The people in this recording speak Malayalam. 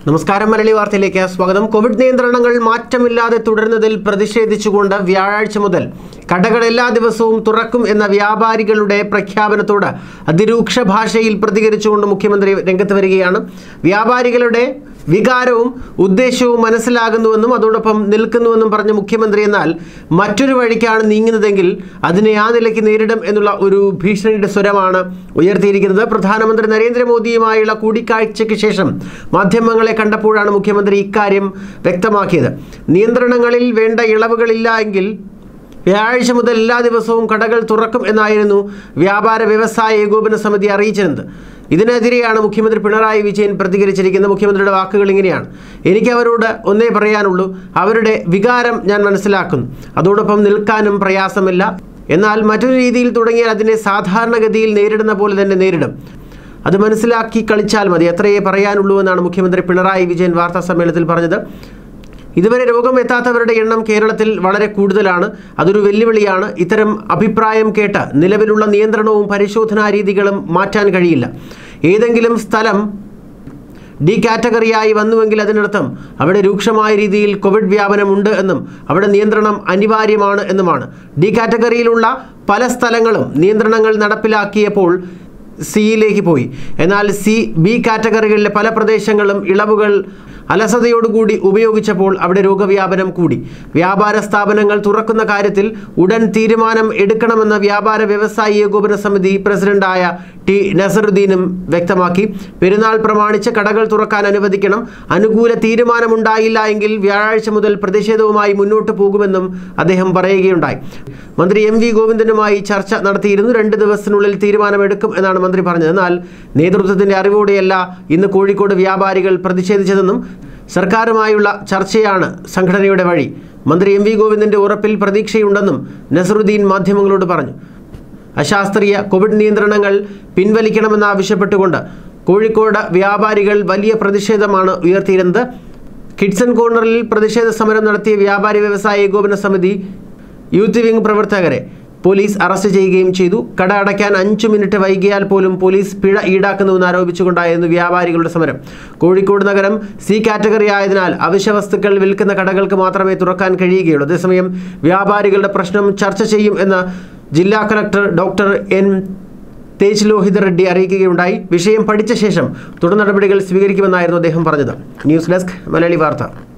നമസ്കാരം മലയാളി വാർത്തയിലേക്ക് സ്വാഗതം കോവിഡ് നിയന്ത്രണങ്ങൾ മാറ്റമില്ലാതെ തുടരുന്നതിൽ പ്രതിഷേധിച്ചുകൊണ്ട് വ്യാഴാഴ്ച മുതൽ കടകൾ എല്ലാ ദിവസവും തുറക്കും എന്ന വ്യാപാരികളുടെ പ്രഖ്യാപനത്തോട് അതിരൂക്ഷ ഭാഷയിൽ പ്രതികരിച്ചുകൊണ്ട് മുഖ്യമന്ത്രി രംഗത്ത് വരികയാണ് വ്യാപാരികളുടെ വികാരവും ഉദ്ദേശവും മനസ്സിലാകുന്നുവെന്നും അതോടൊപ്പം നിൽക്കുന്നുവെന്നും പറഞ്ഞ മുഖ്യമന്ത്രി എന്നാൽ മറ്റൊരു വഴിക്കാണ് നീങ്ങുന്നതെങ്കിൽ അതിനെ ആ നിലയ്ക്ക് നേരിടും എന്നുള്ള ഒരു ഭീഷണിയുടെ സ്വരമാണ് ഉയർത്തിയിരിക്കുന്നത് പ്രധാനമന്ത്രി നരേന്ദ്രമോദിയുമായുള്ള കൂടിക്കാഴ്ചയ്ക്ക് ശേഷം മാധ്യമങ്ങളെ കണ്ടപ്പോഴാണ് മുഖ്യമന്ത്രി ഇക്കാര്യം വ്യക്തമാക്കിയത് നിയന്ത്രണങ്ങളിൽ വേണ്ട ഇളവുകളില്ല എങ്കിൽ വ്യാഴാഴ്ച മുതൽ എല്ലാ ദിവസവും കടകൾ തുറക്കും എന്നായിരുന്നു വ്യാപാര വ്യവസായ ഏകോപന സമിതി അറിയിച്ചിരുന്നത് ഇതിനെതിരെയാണ് മുഖ്യമന്ത്രി പിണറായി വിജയൻ പ്രതികരിച്ചിരിക്കുന്നത് മുഖ്യമന്ത്രിയുടെ വാക്കുകൾ ഇങ്ങനെയാണ് എനിക്ക് അവരോട് ഒന്നേ പറയാനുള്ളൂ അവരുടെ വികാരം ഞാൻ മനസ്സിലാക്കുന്നു അതോടൊപ്പം നിൽക്കാനും പ്രയാസമില്ല എന്നാൽ മറ്റൊരു രീതിയിൽ തുടങ്ങിയാൽ അതിനെ സാധാരണഗതിയിൽ നേരിടുന്ന പോലെ തന്നെ നേരിടും അത് മനസ്സിലാക്കി കളിച്ചാൽ മതി എത്രയേ പറയാനുള്ളൂ എന്നാണ് മുഖ്യമന്ത്രി പിണറായി വിജയൻ വാർത്താ സമ്മേളനത്തിൽ പറഞ്ഞത് ഇതുവരെ രോഗം എത്താത്തവരുടെ എണ്ണം കേരളത്തിൽ വളരെ കൂടുതലാണ് അതൊരു വെല്ലുവിളിയാണ് ഇത്തരം അഭിപ്രായം കേട്ട് നിലവിലുള്ള നിയന്ത്രണവും പരിശോധനാ രീതികളും മാറ്റാൻ കഴിയില്ല ഏതെങ്കിലും സ്ഥലം ഡി കാറ്റഗറിയായി വന്നുവെങ്കിൽ അതിനർത്ഥം അവിടെ രൂക്ഷമായ രീതിയിൽ കോവിഡ് വ്യാപനമുണ്ട് എന്നും അവിടെ നിയന്ത്രണം അനിവാര്യമാണ് എന്നുമാണ് ഡി കാറ്റഗറിയിലുള്ള പല സ്ഥലങ്ങളും നിയന്ത്രണങ്ങൾ നടപ്പിലാക്കിയപ്പോൾ സിയിലേക്ക് പോയി എന്നാൽ സി ബി കാറ്റഗറികളിലെ പല പ്രദേശങ്ങളും ഇളവുകൾ അലസതയോടുകൂടി ഉപയോഗിച്ചപ്പോൾ അവിടെ രോഗവ്യാപനം കൂടി വ്യാപാര സ്ഥാപനങ്ങൾ തുറക്കുന്ന കാര്യത്തിൽ ഉടൻ തീരുമാനം എടുക്കണമെന്ന് വ്യാപാര വ്യവസായി ഏകോപന സമിതി പ്രസിഡന്റായ ടി നസറുദ്ദീനും വ്യക്തമാക്കി പെരുന്നാൾ പ്രമാണിച്ച് കടകൾ തുറക്കാൻ അനുവദിക്കണം അനുകൂല തീരുമാനമുണ്ടായില്ല എങ്കിൽ വ്യാഴാഴ്ച മുതൽ പ്രതിഷേധവുമായി മുന്നോട്ട് പോകുമെന്നും അദ്ദേഹം പറയുകയുണ്ടായി മന്ത്രി എം വി ഗോവിന്ദനുമായി ചർച്ച നടത്തിയിരുന്നു രണ്ട് ദിവസത്തിനുള്ളിൽ തീരുമാനമെടുക്കും എന്നാണ് മന്ത്രി പറഞ്ഞത് എന്നാൽ നേതൃത്വത്തിന്റെ അറിവോടെയല്ല ഇന്ന് കോഴിക്കോട് വ്യാപാരികൾ പ്രതിഷേധിച്ചതെന്നും സർക്കാരുമായുള്ള ചർച്ചയാണ് സംഘടനയുടെ വഴി മന്ത്രി എം വി ഗോവിന്ദന്റെ ഉറപ്പിൽ പ്രതീക്ഷയുണ്ടെന്നും നസറുദ്ദീൻ മാധ്യമങ്ങളോട് പറഞ്ഞു അശാസ്ത്രീയ കോവിഡ് നിയന്ത്രണങ്ങൾ പിൻവലിക്കണമെന്നാവശ്യപ്പെട്ടുകൊണ്ട് കോഴിക്കോട് വ്യാപാരികൾ വലിയ പ്രതിഷേധമാണ് ഉയർത്തിയിരുന്നത് കിഡ്സൺ കോർണറിൽ പ്രതിഷേധ സമരം നടത്തിയ വ്യാപാരി വ്യവസായ ഏകോപന സമിതി യൂത്ത് വിംഗ് പ്രവർത്തകരെ പോലീസ് അറസ്റ്റ് ചെയ്യുകയും ചെയ്തു കട അടയ്ക്കാൻ അഞ്ചു മിനിറ്റ് വൈകിയാൽ പോലും പോലീസ് പിഴ ഈടാക്കുന്നുവെന്ന് ആരോപിച്ചുകൊണ്ടായിരുന്നു വ്യാപാരികളുടെ സമരം കോഴിക്കോട് നഗരം സി കാറ്റഗറി ആയതിനാൽ അവശ്യ വസ്തുക്കൾ വിൽക്കുന്ന കടകൾക്ക് മാത്രമേ തുറക്കാൻ കഴിയുകയുള്ളൂ അതേസമയം വ്യാപാരികളുടെ പ്രശ്നം ചർച്ച ചെയ്യും എന്ന് ജില്ലാ collector doctor N Tej Lohit Reddy അറിയിക്കുകയുണ്ടായി വിഷയം പഠിച്ച ശേഷം തുടർ നടപടികൾ സ്വീകരിക്കുമെന്നായിരുന്നു അദ്ദേഹം പറഞ്ഞത് ന്യൂസ് ഡെസ്ക് മലയാളി വാർത്ത